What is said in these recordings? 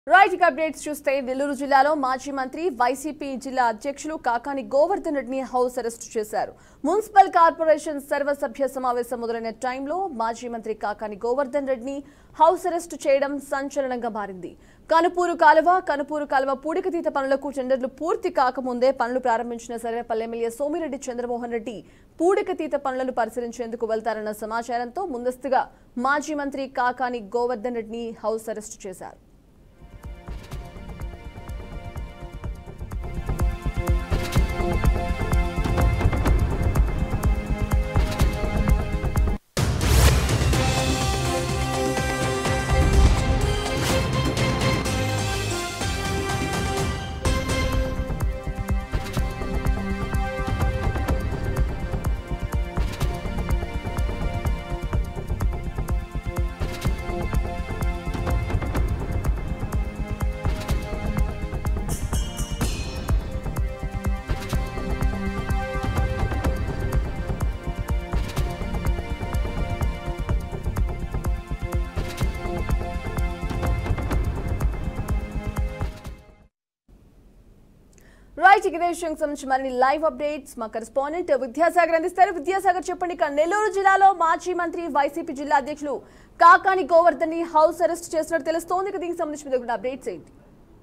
Right ఇక updates చూస్తే నెల్లూరు జిల్లాలో మాజీ మంత్రి వైసీపీ జిల్లా అధ్యక్షులు కాకాని గోవర్ధన్ రెడ్డిని హౌస్ అరెస్ట్ చేశారు మున్సిపల్ కార్పొరేషన్ సర్వసభ్య సమావేశం మొదలైన టైంలో మాజీ మంత్రి కాకాని గోవర్ధన్ రెడ్డిని హౌస్ అరెస్ట్ చేయడం సంచలనంగా మారింది కనుపూరు కాలువ కనుపూరు కాలువ పూడికతీత పనులకు టెండర్లు పూర్తి కాకముందే పనులు ప్రారంభించిన సర్వేపల్లి ఎమ్మెల్యే సోమిరెడ్డి చంద్రమోహన్ రెడ్డి పూడికతీత పనులను పరిశీలించేందుకు వెళ్తారన్న సమాచారంతో ముందస్తుగా మాజీ మంత్రి కాకాని గోవర్ధన్ రెడ్డిని హౌస్ అరెస్ట్ చేశారు రైట్ ఇక ఇదే విషయం సంబంధించి మరిన్ని లైవ్ అప్డేట్స్ మా కరెస్పాండెంట్ విద్యాసాగర్ అందిస్తారు విద్యాసాగర్ చెప్పండి ఇక నెల్లూరు జిల్లాలో మాజీ మంత్రి వైసీపీ జిల్లా అధ్యక్షులు కాకాని గోవర్ధన్ ని హౌస్ అరెస్ట్ చేసినట్టు తెలుస్తోంది ఇక దీనికి సంబంధించి మీ దగ్గర అప్డేట్స్ ఏంటి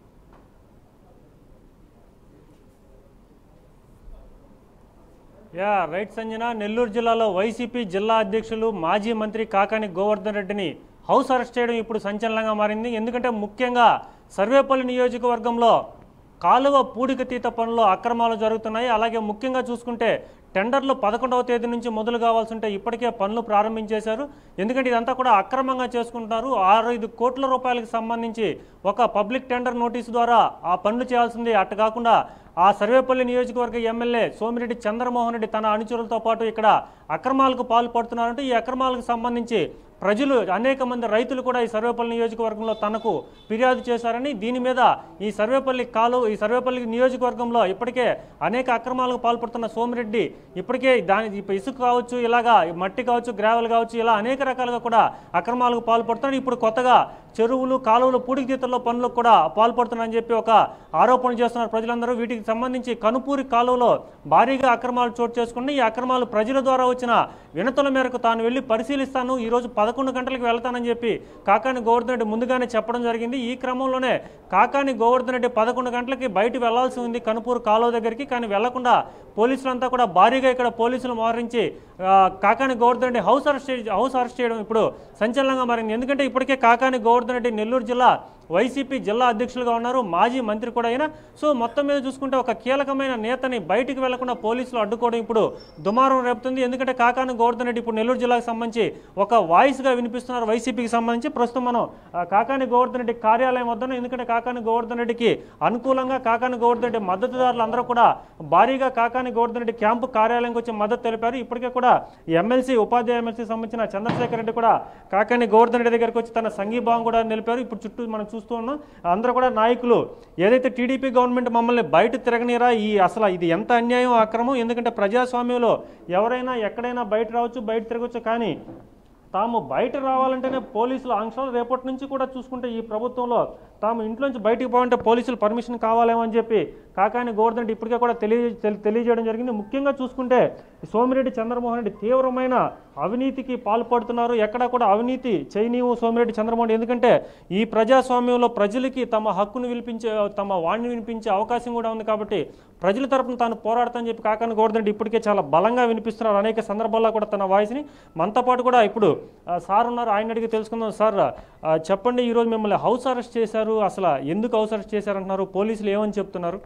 యా రైట్ సంజన నెల్లూరు జిల్లాలో వైసీపీ జిల్లా అధ్యక్షులు మాజీ మంత్రి కాకాని గోవర్ధన్ రెడ్డిని హౌస్ అరెస్ట్ చేయడం ఇప్పుడు సంచలనంగా మారింది ఎందుకంటే ముఖ్యంగా సర్వేపల్లి నియోజకవర్గంలో కాలువ పూడికతీత పనులు అక్రమాలు జరుగుతున్నాయి అలాగే ముఖ్యంగా చూసుకుంటే టెండర్లు పదకొండవ తేదీ నుంచి మొదలు కావాల్సి ఉంటే ఇప్పటికే పనులు ప్రారంభించేశారు ఎందుకంటే ఇదంతా కూడా అక్రమంగా చేసుకుంటున్నారు ఆరు ఐదు కోట్ల రూపాయలకు సంబంధించి ఒక పబ్లిక్ టెండర్ నోటీసు ద్వారా ఆ పనులు చేయాల్సింది అట్టు కాకుండా ఆ సర్వేపల్లి నియోజకవర్గ ఎమ్మెల్యే సోమిరెడ్డి చంద్రమోహన్ రెడ్డి తన అనుచరులతో పాటు ఇక్కడ అక్రమాలకు పాల్పడుతున్నారంటే ఈ అక్రమాలకు సంబంధించి ప్రజలు అనేక మంది రైతులు కూడా ఈ సర్వేపల్లి నియోజకవర్గంలో తనకు ఫిర్యాదు చేశారని దీని మీద ఈ సర్వేపల్లి కాలు ఈ సర్వేపల్లి నియోజకవర్గంలో ఇప్పటికే అనేక అక్రమాలకు పాల్పడుతున్న సోమిరెడ్డి ఇప్పటికే దాని ఇప్ప- ఇసుక కావచ్చు ఇలాగా మట్టి కావచ్చు గ్రావెల్ కావచ్చు ఇలా అనేక రకాలుగా కూడా అక్రమాలకు పాల్పడుతున్నారు ఇప్పుడు కొత్తగా చెరువులు కాలువలు పూడికతీతల్లో పనులకు కూడా పాల్పడుతున్నారని చెప్పి ఒక ఆరోపణలు చేస్తున్నారు ప్రజలందరూ వీటికి సంబంధించి కనుపూరి కాలువలో భారీగా అక్రమాలు చోటు చేసుకుని ఈ అక్రమాలు ప్రజల ద్వారా వచ్చిన వినతుల మేరకు తాను వెళ్ళి పరిశీలిస్తాను ఈ రోజు పదకొండు గంటలకు వెళ్తానని చెప్పి కాకాని గోవర్ధన్ రెడ్డి ముందుగానే చెప్పడం జరిగింది ఈ క్రమంలోనే కాకాని గోవర్ధన్ రెడ్డి పదకొండు గంటలకి బయట వెళ్లాల్సి ఉంది కనుపూరు కాలువ దగ్గరికి కానీ వెళ్లకుండా పోలీసులంతా కూడా భారీగా ఇక్కడ పోలీసులు మోహరించి ఆ, కాకాని గోవర్ధన్ రెడ్డి హౌస్ అరెస్ట్ చే- హౌస్ అరెస్ట్ చేయడం ఇప్పుడు సంచలనంగా మారింది ఎందుకంటే ఇప్పటికే కాకాని గోవర్ధన్ రెడ్డి నెల్లూరు జిల్లా వైసీపీ జిల్లా అధ్యక్షులుగా ఉన్నారు మాజీ మంత్రి కూడా అయినా సో మొత్తం మీద చూసుకుంటే ఒక కీలకమైన నేతని బయటికి వెళ్లకుండా పోలీసులు అడ్డుకోవడం ఇప్పుడు దుమారం రేపుతుంది ఎందుకంటే కాకాని గోవర్ధన్ రెడ్డి ఇప్పుడు నెల్లూరు జిల్లాకు సంబంధించి ఒక వాయిస్గా వినిపిస్తున్నారు వైసీపీకి సంబంధించి ప్రస్తుతం మనం ఆ, కాకాని గోవర్ధన్ రెడ్డి కార్యాలయం వద్దన ఎందుకంటే కాకాని గోవర్ధన్ రెడ్డికి అనుకూలంగా కాకాని గోవర్ధన్ రెడ్డి మద్దతుదారులు అందరూ కూడా భారీగా కాకాని గోవర్ధన్ రెడ్డి క్యాంపు కార్యాలయంకి వచ్చి మద్దతు తెలిపారు ఇప్పటికే కూడా ఎమ్మెల్సీ ఉపాధ్యాయ ఎమ్మెల్సీ సంబంధించిన చంద్రశేఖర్ రెడ్డి కూడా కాకాని గోవర్ధన్ రెడ్డి దగ్గరికి వచ్చి తన సంఘీభావం కూడా నిలిపారు ఇప్పుడు చుట్టూ మనం చూస్తూ ఉన్నాం అందరూ కూడా నాయకులు ఏదైతే టీడీపీ గవర్నమెంట్ మమ్మల్ని బయట తిరగనీరా ఈ అసలు ఇది ఎంత అన్యాయం అక్రమం ఎందుకంటే ప్రజాస్వామ్యంలో ఎవరైనా ఎక్కడైనా బయట రావచ్చు బయట తిరగవచ్చు కానీ తాము బయట రావాలంటేనే పోలీసులు ఆంక్షలు రేపటి నుంచి కూడా చూసుకుంటే ఈ ప్రభుత్వంలో తాము ఇంట్లోంచి బయటికి పోవాలంటే పోలీసులు పర్మిషన్ కావాలేమో అని చెప్పి కాకాని గోవర్ధన్ రెడ్డి ఇప్పటికే కూడా తెలియ తెలి- తెలియజేయడం జరిగింది ముఖ్యంగా చూసుకుంటే సోమిరెడ్డి చంద్రమోహన్ రెడ్డి తీవ్రమైన అవినీతికి పాల్పడుతున్నారు ఎక్కడా కూడా అవినీతి చేయనీవు సోమిరెడ్డి చంద్రమోహన్ రెడ్డి ఎందుకంటే ఈ ప్రజాస్వామ్యంలో ప్రజలకి తమ హక్కును వినిపించే తమ వాణ్ణి వినిపించే అవకాశం కూడా ఉంది కాబట్టి ప్రజల తరపున తాను పోరాడతానని చెప్పి కాకాని గోవర్ధన్ రెడ్డి ఇప్పటికే చాలా బలంగా వినిపిస్తున్నారు అనేక సందర్భాల్లో కూడా తన వాయిస్ని మనతో పాటు కూడా ఇప్పుడు ఆ, సార్ ఉన్నారు ఆయన అడిగి తెలుసుకుందాం సార్ ఆ, చెప్పండి ఈరోజు మిమ్మల్ని హౌస్ అరెస్ట్ చేశారు అసలు ఎందుకు హౌస్ అరెస్ట్ చేశారంటున్నారు పోలీసులు ఏమని చెప్తున్నారు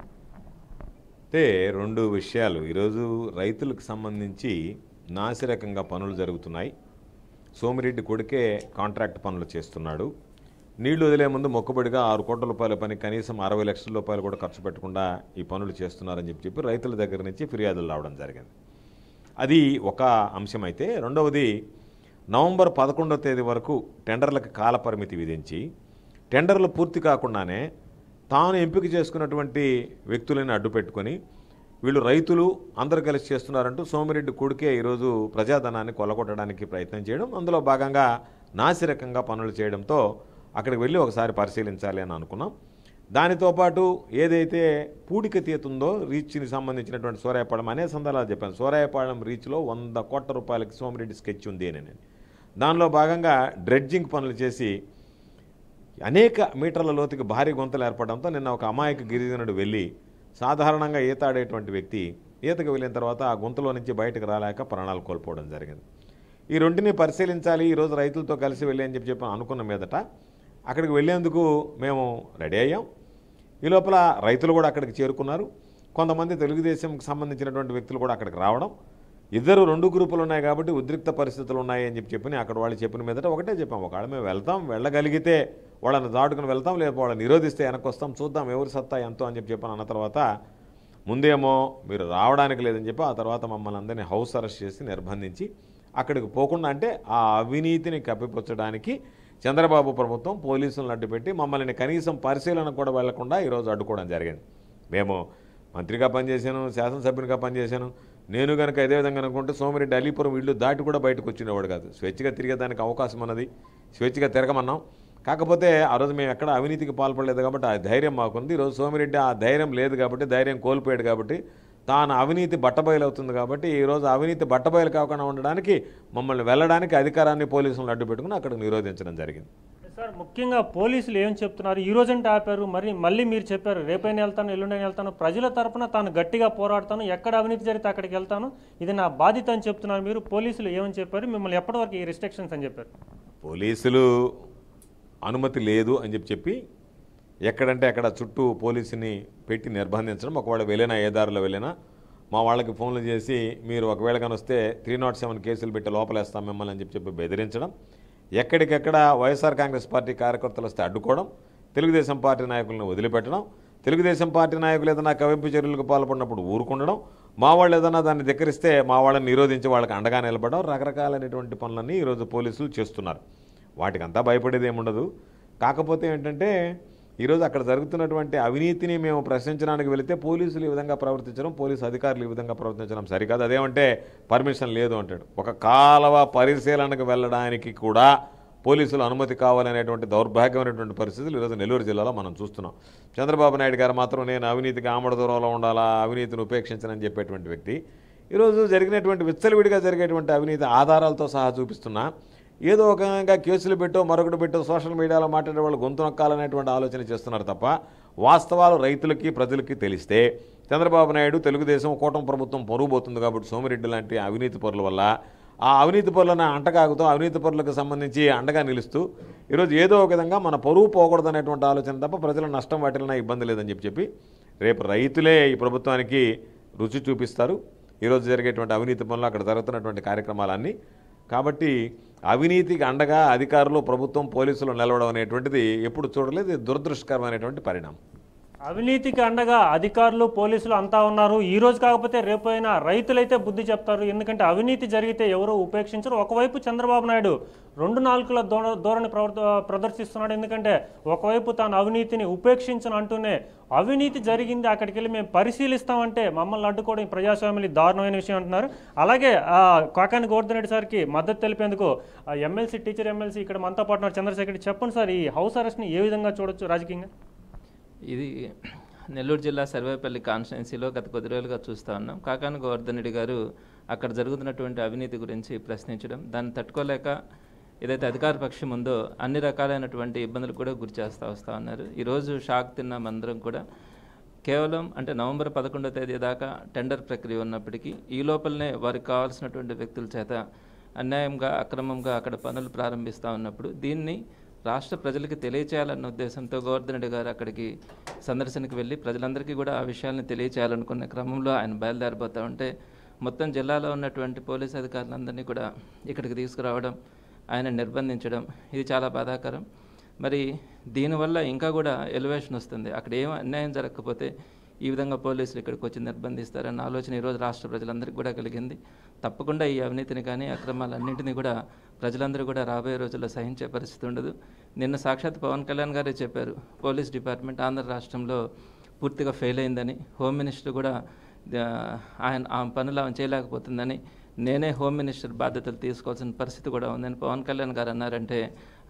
అయితే రెండు విషయాలు ఈరోజు రైతులకు సంబంధించి నాసిరకంగా పనులు జరుగుతున్నాయి సోమిరెడ్డి కొడుకే కాంట్రాక్ట్ పనులు చేస్తున్నాడు నీళ్లు వదిలే ముందు మొక్కుబడిగా ఆరు కోట్ల రూపాయల పని కనీసం అరవై లక్షల రూపాయలు కూడా ఖర్చు పెట్టకుండా ఈ పనులు చేస్తున్నారని చెప్పి చెప్పి రైతుల దగ్గర నుంచి ఫిర్యాదులు రావడం జరిగింది అది ఒక అంశం అయితే రెండవది నవంబర్ పదకొండవ తేదీ వరకు టెండర్లకు కాల పరిమితి విధించి టెండర్లు పూర్తి కాకుండానే తాను ఎంపిక చేసుకున్నటువంటి వ్యక్తులను అడ్డుపెట్టుకొని వీళ్ళు రైతులు అందరు కలిసి చేస్తున్నారంటూ సోమిరెడ్డి కొడుకే ఈరోజు ప్రజాధనాన్ని కొల్లగొట్టడానికి ప్రయత్నం చేయడం అందులో భాగంగా నాసిరకంగా పనులు చేయడంతో అక్కడికి వెళ్ళి ఒకసారి పరిశీలించాలి అని అనుకున్నాం దానితో పాటు ఏదైతే పూడిక తీతుందో రీచ్ని సంబంధించినటువంటి సూరాయపాళెం అనే సందర్భాలు చెప్పాను సూరాయపాళెం రీచ్లో వంద కోట్ల రూపాయలకి సోమిరెడ్డి స్కెచ్ ఉంది అని నేను దానిలో భాగంగా డ్రెడ్జింగ్ పనులు చేసి అనేక మీటర్ల లోతుకి భారీ గుంతలు ఏర్పడడంతో నిన్న ఒక అమాయక గిరిజనుడు వెళ్ళి సాధారణంగా ఈత ఆడేటువంటి వ్యక్తి ఈతకు వెళ్ళిన తర్వాత ఆ గుంతలో నుంచి బయటకు రాలేక ప్రాణాలు కోల్పోవడం జరిగింది ఈ రెంటిని పరిశీలించాలి ఈరోజు రైతులతో కలిసి వెళ్ళి అని చెప్పి చెప్పి అనుకున్న మీదట అక్కడికి వెళ్ళేందుకు మేము రెడీ అయ్యాం ఈ లోపల రైతులు కూడా అక్కడికి చేరుకున్నారు కొంతమంది తెలుగుదేశంకి సంబంధించినటువంటి వ్యక్తులు కూడా అక్కడికి రావడం ఇద్దరు రెండు గ్రూపులు ఉన్నాయి కాబట్టి ఉద్రిక్త పరిస్థితులు ఉన్నాయి అని చెప్పి చెప్పి అక్కడ వాళ్ళు చెప్పిన మీదట ఒకటే చెప్పాం ఒకవేళ మేము వెళ్తాం వెళ్ళగలిగితే వాళ్ళని దాటుకుని వెళ్తాం లేదా వాళ్ళని నిరోధిస్తే వెనక్కి వస్తాం చూద్దాం ఎవరి సత్తా ఎంతో అని చెప్పి చెప్పాను అన్న తర్వాత ముందేమో మీరు రావడానికి లేదని చెప్పి ఆ తర్వాత మమ్మల్ని అందరినీ హౌస్ అరెస్ట్ చేసి నిర్బంధించి అక్కడికి పోకుండా అంటే ఆ అవినీతిని కప్పిపుచ్చడానికి చంద్రబాబు ప్రభుత్వం పోలీసులను అడ్డుపెట్టి మమ్మల్ని కనీసం పరిశీలన కూడా వెళ్లకుండా ఈరోజు అడ్డుకోవడం జరిగింది మేము మంత్రిగా పనిచేశాను శాసనసభ్యునిగా పనిచేశాను నేను కనుక ఇదే విధంగా అనుకుంటే సోమిరెడ్డి అలీపురం ఇల్లు దాటి కూడా బయటకు వచ్చినవాడు కాదు స్వేచ్ఛగా తిరిగేదానికి అవకాశం ఉన్నది స్వేచ్ఛగా తిరగమన్నాం కాకపోతే ఆ రోజు మేము ఎక్కడ అవినీతికి పాల్పడలేదు కాబట్టి ఆ ధైర్యం మాకుంది ఈరోజు సోమిరెడ్డి ఆ ధైర్యం లేదు కాబట్టి ధైర్యం కోల్పోయాడు కాబట్టి తాను అవినీతి బట్టబయలు అవుతుంది కాబట్టి ఈరోజు అవినీతి బట్టబయలు కాకుండా ఉండడానికి మమ్మల్ని వెళ్ళడానికి అధికారాన్ని పోలీసులను అడ్డు పెట్టుకుని అక్కడికి నిరోధించడం జరిగింది సార్ ముఖ్యంగా పోలీసులు ఏం చెప్తున్నారు ఈ రోజంటే ఆపారు మరి మళ్ళీ మీరు చెప్పారు రేపైనా వెళ్తాను ఎల్లుండైనా వెళ్తాను ప్రజల తరపున తాను గట్టిగా పోరాడతాను ఎక్కడ అవినీతి జరిగితే అక్కడికి వెళ్తాను ఇది నా బాధ్యత అని చెప్తున్నారు మీరు పోలీసులు ఏమని చెప్పారు మిమ్మల్ని ఎప్పటివరకు ఈ రిస్ట్రిక్షన్స్ అని చెప్పారు పోలీసులు అనుమతి లేదు అని చెప్పి చెప్పి ఎక్కడంటే అక్కడ చుట్టూ పోలీసుని పెట్టి నిర్బంధించడం ఒకవేళ వెళ్ళినా ఏ దారిలో వెళ్ళినా మా వాళ్ళకి ఫోన్లు చేసి మీరు ఒకవేళ కానీ వస్తే త్రీ నాట్ సెవెన్ కేసులు పెట్టి లోపలేస్తాం మిమ్మల్ని అని చెప్పి చెప్పి బెదిరించడం ఎక్కడికెక్కడ వైఎస్ఆర్ కాంగ్రెస్ పార్టీ కార్యకర్తలు వస్తే అడ్డుకోవడం తెలుగుదేశం పార్టీ నాయకులను వదిలిపెట్టడం తెలుగుదేశం పార్టీ నాయకులు ఏదైనా కవింపు చర్యలకు పాల్పడినప్పుడు ఊరుకుండడం మా వాళ్ళు ఏదైనా దాన్ని ధిక్కరిస్తే మా వాళ్ళని నిరోధించి వాళ్ళకి అండగా నిలబడడం రకరకాలైనటువంటి పనులన్నీ ఈరోజు పోలీసులు చేస్తున్నారు వాటికి అంతా భయపడేది ఏముండదు కాకపోతే ఏంటంటే ఈరోజు అక్కడ జరుగుతున్నటువంటి అవినీతిని మేము ప్రశ్నించడానికి వెళితే పోలీసులు ఈ విధంగా ప్రవర్తించడం పోలీసు అధికారులు ఈ విధంగా ప్రవర్తించడం సరికాదు అదేమంటే పర్మిషన్ లేదు అంటాడు ఒక కాలవ పరిశీలనకు వెళ్ళడానికి కూడా పోలీసులు అనుమతి కావాలనేటువంటి దౌర్భాగ్యమైనటువంటి పరిస్థితులు ఈరోజు నెల్లూరు జిల్లాలో మనం చూస్తున్నాం చంద్రబాబు నాయుడు గారు మాత్రం నేను అవినీతికి ఆమడ దూరంలో ఉండాలా అవినీతిని ఉపేక్షించనని చెప్పేటువంటి వ్యక్తి ఈరోజు జరిగినటువంటి విచ్చలవిడిగా జరిగేటువంటి అవినీతి ఆధారాలతో సహా చూపిస్తున్నా ఏదో ఒక విధంగా కేసులు పెట్టో మరొకటి పెట్టో సోషల్ మీడియాలో మాట్లాడే వాళ్ళు గొంతు నొక్కాలనేటువంటి ఆలోచన చేస్తున్నారు తప్ప వాస్తవాలు రైతులకి ప్రజలకి తెలిస్తే చంద్రబాబు నాయుడు తెలుగుదేశం కూటమి ప్రభుత్వం పొరుగుపోతుంది కాబట్టి సోమిరెడ్డి లాంటి అవినీతి పరుల వల్ల ఆ అవినీతి పరులను అంటకాగుతూ అవినీతి పరులకు సంబంధించి అండగా నిలుస్తూ ఈరోజు ఏదో ఒక విధంగా మన పొరుగు పోకూడదనేటువంటి ఆలోచన తప్ప ప్రజల నష్టం వాటిల్లా ఇబ్బంది లేదని చెప్పి చెప్పి రేపు రైతులే ఈ ప్రభుత్వానికి రుచి చూపిస్తారు ఈరోజు జరిగేటువంటి అవినీతి పనులు అక్కడ జరుగుతున్నటువంటి కార్యక్రమాలన్నీ కాబట్టి అవినీతికి అండగా అధికారులు ప్రభుత్వం పోలీసులు నిలవడం అనేటువంటిది ఎప్పుడు చూడలేదు ఇది దురదృష్టకరమైనటువంటి పరిణామం అవినీతికి అండగా అధికారులు పోలీసులు అంతా ఉన్నారు ఈ రోజు కాకపోతే రేపైనా రైతులైతే బుద్ధి చెప్తారు ఎందుకంటే అవినీతి జరిగితే ఎవరు ఉపేక్షించరు ఒకవైపు చంద్రబాబు నాయుడు రెండు నాలుగుల ధోర- ధోరణి ప్రవర్త ప్రదర్శిస్తున్నాడు ఎందుకంటే ఒకవైపు తాను అవినీతిని ఉపేక్షించను అంటూనే అవినీతి జరిగింది అక్కడికి వెళ్ళి మేము పరిశీలిస్తామంటే మమ్మల్ని అడ్డుకోవడం ఈ ప్రజాస్వామ్యం దారుణమైన విషయం అంటున్నారు అలాగే ఆ, కాకాని గోవర్ధన్ రెడ్డి సార్కి మద్దతు తెలిపేందుకు ఆ ఎమ్మెల్సీ టీచర్ ఎమ్మెల్సీ ఇక్కడ మనతో పాటు ఉన్నారు చంద్రశేఖర్ రెడ్డి. చెప్పండి సార్ ఈ హౌస్ అరెస్ట్ని ఏ విధంగా చూడొచ్చు రాజకీయంగా ఇది నెల్లూరు జిల్లా సర్వేపల్లి కాన్స్టిట్యున్సీలో గత కొద్ది రోజులుగా చూస్తూ ఉన్నాం కాకాని గోవర్ధన్ రెడ్డి గారు అక్కడ జరుగుతున్నటువంటి అవినీతి గురించి ప్రశ్నించడం దాన్ని తట్టుకోలేక ఏదైతే అధికార పక్షం ఉందో అన్ని రకాలైనటువంటి ఇబ్బందులు కూడా గురి చేస్తూ వస్తూ ఉన్నారు ఈరోజు షాక్ తిన్నాం అందరం కూడా కేవలం అంటే నవంబర్ పదకొండో తేదీ దాకా టెండర్ ప్రక్రియ ఉన్నప్పటికీ ఈ లోపలనే వారికి కావాల్సినటువంటి వ్యక్తుల చేత అన్యాయంగా అక్రమంగా అక్కడ పనులు ప్రారంభిస్తూ ఉన్నప్పుడు దీన్ని రాష్ట్ర ప్రజలకి తెలియచేయాలన్న ఉద్దేశంతో గోవర్ధన్ రెడ్డి గారు అక్కడికి సందర్శనకు వెళ్ళి ప్రజలందరికీ కూడా ఆ విషయాలను తెలియచేయాలనుకున్న క్రమంలో ఆయన బయలుదేరిపోతూ ఉంటే మొత్తం జిల్లాలో ఉన్నటువంటి పోలీస్ అధికారులందరినీ కూడా ఇక్కడికి తీసుకురావడం ఆయన నిర్బంధించడం ఇది చాలా బాధాకరం మరి దీనివల్ల ఇంకా కూడా ఎలివేషన్ వస్తుంది అక్కడ ఏం అన్యాయం జరగకపోతే ఈ విధంగా పోలీసులు ఇక్కడికి వచ్చి నిర్బంధిస్తారన్న ఆలోచన ఈరోజు రాష్ట్ర ప్రజలందరికీ కూడా కలిగింది తప్పకుండా ఈ అవినీతిని కానీ అక్రమాలన్నింటినీ కూడా ప్రజలందరూ కూడా రాబోయే రోజుల్లో సహించే పరిస్థితి ఉండదు నిన్న సాక్షాత్ పవన్ కళ్యాణ్ గారే చెప్పారు పోలీస్ డిపార్ట్మెంట్ ఆంధ్ర రాష్ట్రంలో పూర్తిగా ఫెయిల్ అయిందని హోమ్ మినిస్టర్ కూడా ఆ, ఆయన ఆ పనులు ఆమె చేయలేకపోతుందని నేనే హోమ్ మినిస్టర్ బాధ్యతలు తీసుకోవాల్సిన పరిస్థితి కూడా ఉందని పవన్ కళ్యాణ్ గారు అన్నారంటే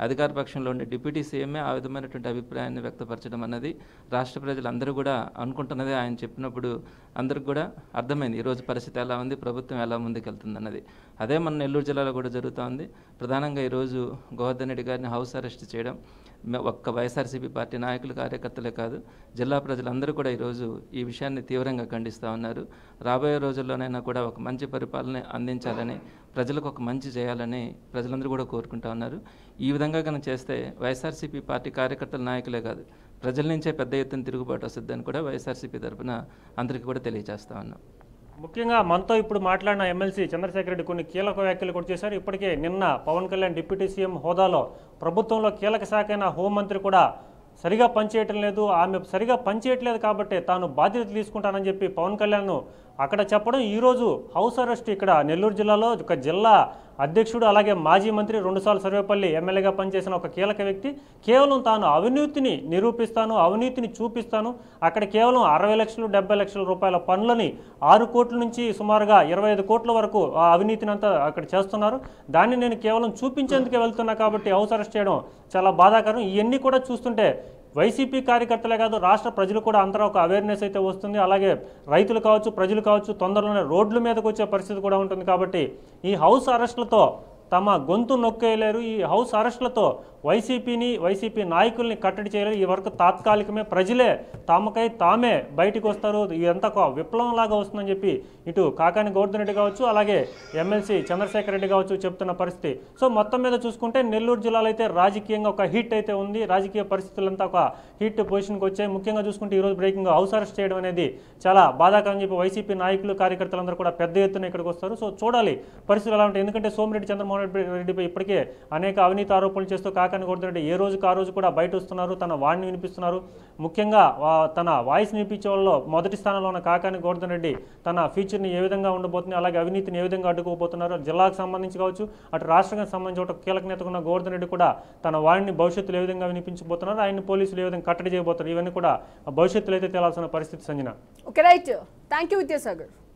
అధికార పక్షంలో ఉండే డిప్యూటీ సీఎంఏ ఆ విధమైనటువంటి అభిప్రాయాన్ని వ్యక్తపరచడం అన్నది రాష్ట్ర ప్రజలందరూ కూడా అనుకుంటున్నదే ఆయన చెప్పినప్పుడు అందరికి కూడా అర్థమైంది ఈరోజు పరిస్థితి ఎలా ఉంది ప్రభుత్వం ఎలా ముందుకెళ్తుంది అన్నది అదే మన నెల్లూరు జిల్లాలో కూడా జరుగుతూ ఉంది ప్రధానంగా ఈరోజు గోవర్ధన్ రెడ్డి గారిని హౌస్ అరెస్ట్ చేయడం మే- ఒక్క వైఎస్ఆర్సీపీ పార్టీ నాయకులు కార్యకర్తలే కాదు జిల్లా ప్రజలందరూ కూడా ఈరోజు ఈ విషయాన్ని తీవ్రంగా ఖండిస్తూ ఉన్నారు రాబోయే రోజుల్లోనైనా కూడా ఒక మంచి పరిపాలన అందించాలని ప్రజలకు ఒక మంచి చేయాలని ప్రజలందరూ కూడా కోరుకుంటా ఉన్నారు ఈ విధంగా కనుక చేస్తే వైఎస్ఆర్సీపీ పార్టీ కార్యకర్తల నాయకులే కాదు ప్రజల నుంచే పెద్ద ఎత్తున తిరుగుబాటు వస్తుందని కూడా వైఎస్ఆర్సీపీ తరఫున అందరికీ కూడా తెలియజేస్తా ఉన్నాం ముఖ్యంగా మనతో ఇప్పుడు మాట్లాడిన ఎమ్మెల్సీ చంద్రశేఖర్ రెడ్డి కొన్ని కీలక వ్యాఖ్యలు కూడా చేశారు ఇప్పటికే నిన్న పవన్ కళ్యాణ్ డిప్యూటీ సీఎం హోదాలో ప్రభుత్వంలో కీలక శాఖ అయిన హోంమంత్రి కూడా సరిగా పనిచేయటం లేదు ఆమె సరిగా పనిచేయట్లేదు కాబట్టి తాను బాధ్యత తీసుకుంటానని చెప్పి పవన్ కళ్యాణ్ అక్కడ చెప్పడం ఈరోజు హౌస్ అరెస్ట్ ఇక్కడ నెల్లూరు జిల్లాలో ఒక జిల్లా అధ్యక్షుడు అలాగే మాజీ మంత్రి రెండుసార్లు సర్వేపల్లి ఎమ్మెల్యేగా పనిచేసిన ఒక కీలక వ్యక్తి కేవలం తాను అవినీతిని నిరూపిస్తాను అవినీతిని చూపిస్తాను అక్కడ కేవలం అరవై లక్షలు డెబ్బై లక్షల రూపాయల పనులని ఆరు కోట్ల నుంచి సుమారుగా ఇరవై ఐదు కోట్ల వరకు ఆ అవినీతిని అంతా అక్కడ చేస్తున్నారు దాన్ని నేను కేవలం చూపించేందుకే వెళ్తున్నా కాబట్టి హౌస్ అరెస్ట్ చేయడం చాలా బాధాకరం ఇవన్నీ కూడా చూస్తుంటే వైసీపీ కార్యకర్తలే కాదు రాష్ట్ర ప్రజలు కూడా అంతటా ఒక అవేర్నెస్ అయితే వస్తుంది అలాగే రైతులు కావచ్చు ప్రజలు కావచ్చు తొందరలోనే రోడ్ల మీదకి వచ్చే పరిస్థితి కూడా ఉంటుంది కాబట్టి ఈ హౌస్ అరెస్టులతో తమ గొంతు నొక్కేయలేరు ఈ హౌస్ అరెస్టులతో వైసీపీని వైసీపీ నాయకుల్ని కట్టడి చేయలేరు ఈ వరకు తాత్కాలికమే ప్రజలే తామకై తామే బయటికి వస్తారు ఇదంతా ఒక విప్లవం లాగా వస్తుందని చెప్పి ఇటు కాకాని గోవర్ధన్ రెడ్డి కావచ్చు అలాగే ఎమ్మెల్సీ చంద్రశేఖర్ రెడ్డి కావచ్చు చెప్తున్న పరిస్థితి సో మొత్తం మీద చూసుకుంటే నెల్లూరు జిల్లాలో అయితే రాజకీయంగా ఒక హిట్ అయితే ఉంది రాజకీయ పరిస్థితులంతా ఒక హిట్ పొజిషన్కి వచ్చాయి ముఖ్యంగా చూసుకుంటే ఈరోజు బ్రేకింగ్ హౌస్ అరెస్ట్ చేయడం అనేది చాలా బాధాకరం చెప్పి వైసీపీ నాయకులు కార్యకర్తలందరూ కూడా పెద్ద ఎత్తున ఇక్కడికి వస్తారు సో చూడాలి పరిస్థితులు ఎలా ఉంటాయి ఎందుకంటే సోమిరెడ్డి చంద్రమోహన్ రెడ్డి రెడ్డిపై ఇప్పటికే అనేక అవినీతి ఆరోపణలు చేస్తూ కాకాని గోవర్ధన్ రెడ్డి ఏ రోజుకు ఆ రోజు కూడా బయట వస్తున్నారు తన వాడిని వినిపిస్తున్నారు ముఖ్యంగా వా- తన వాయిస్ వినిపించే వాళ్ళలో మొదటి స్థానంలో ఉన్న కాకాని గోవర్ధన్ రెడ్డి తన ఫ్యూచర్ని ఏ విధంగా ఉండబోతుంది అలాగే అవినీతిని ఏ విధంగా అడ్డుకోబోతున్నారు జిల్లాకు సంబంధించి కావచ్చు అటు రాష్ట్రానికి సంబంధించి ఒక కీలక నేతగా ఉన్న గోవర్ధన్ రెడ్డి కూడా తన వాడిని భవిష్యత్తులో ఏ విధంగా వినిపించబోతున్నారు ఆయన పోలీసులు ఏ విధంగా కట్టడి చేయబోతున్నారు ఇవన్నీ కూడా భవిష్యత్తులో అయితే తేలాల్సిన పరిస్థితి Sanjana okay right thank you Vidyasagar